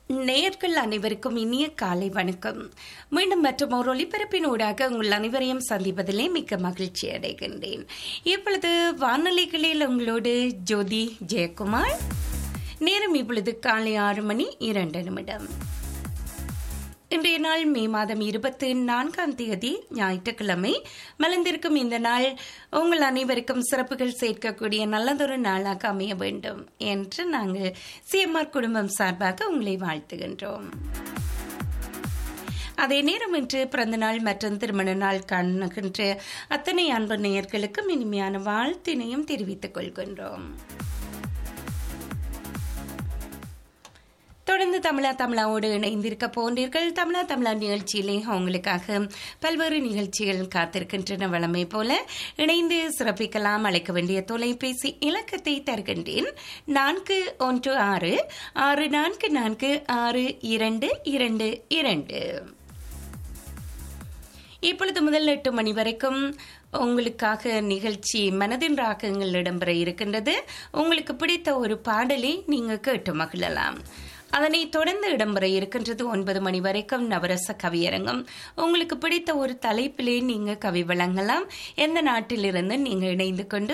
நேயர்கள் அனைவருக்கும் இனிய காலை வணக்கம் மீண்டும் மற்றும் ஒரு ஒளிபரப்பினூடாக உங்கள் அனைவரையும் சந்திப்பதிலே மிக்க மகிழ்ச்சி அடைகின்றேன் இப்பொழுது வானொலிகளில் உங்களோடு ஜோதி ஜெயக்குமார் நேரம் இப்பொழுது காலை ஆறு மணி இரண்டு நிமிடம் இன்றைய நாள் மே மாதம் இருபத்தி நான்காம் தேதி ஞாயிற்றுக்கிழமை மலர்ந்திருக்கும் இந்த நாள் உங்கள் அனைவருக்கும் சிறப்புகள் சேர்க்கக்கூடிய நல்லதொரு நாளாக அமைய வேண்டும் என்று நாங்கள் சிஎம்ஆர் குடும்பம் சார்பாக உங்களை வாழ்த்துகின்றோம் அதே நேரம் இன்று பிறந்தநாள் மற்றும் திருமண நாள் காணுகின்ற அத்தனை அன்பு நேயர்களுக்கும் இனிமையான வாழ்த்தினையும் தெரிவித்துக் கொள்கின்றோம் தொடர்ந்து தமிழா தமிழாவோடு இணைந்திருக்க போன்றீர்கள் தமிழா தமிழா நிகழ்ச்சியிலே உங்களுக்காக பல்வேறு நிகழ்ச்சிகள் காத்திருக்கின்றன வளமை போல இணைந்து சிறப்பிக்கலாம் அழைக்க வேண்டிய தொலைபேசி இலக்கத்தை தருகின்றேன் நான்கு ஒன்று ஆறு ஆறு நான்கு நான்கு ஆறு இரண்டு இரண்டு இரண்டு இப்பொழுது முதல் எட்டு மணி வரைக்கும் உங்களுக்காக நிகழ்ச்சி மனதின் ராகங்கள் இடம்பெற இருக்கின்றது உங்களுக்கு பிடித்த ஒரு பாடலை நீங்க கேட்டு மகிழலாம் அதனை தொடர்ந்து இடம்பெற இருக்கின்றது ஒன்பது மணி வரைக்கும் நவரச கவியரங்கம் உங்களுக்கு பிடித்த ஒரு தலைப்பிலே நீங்க கவி வழங்கலாம் எந்த நாட்டிலிருந்து நீங்க இணைந்து கொண்டு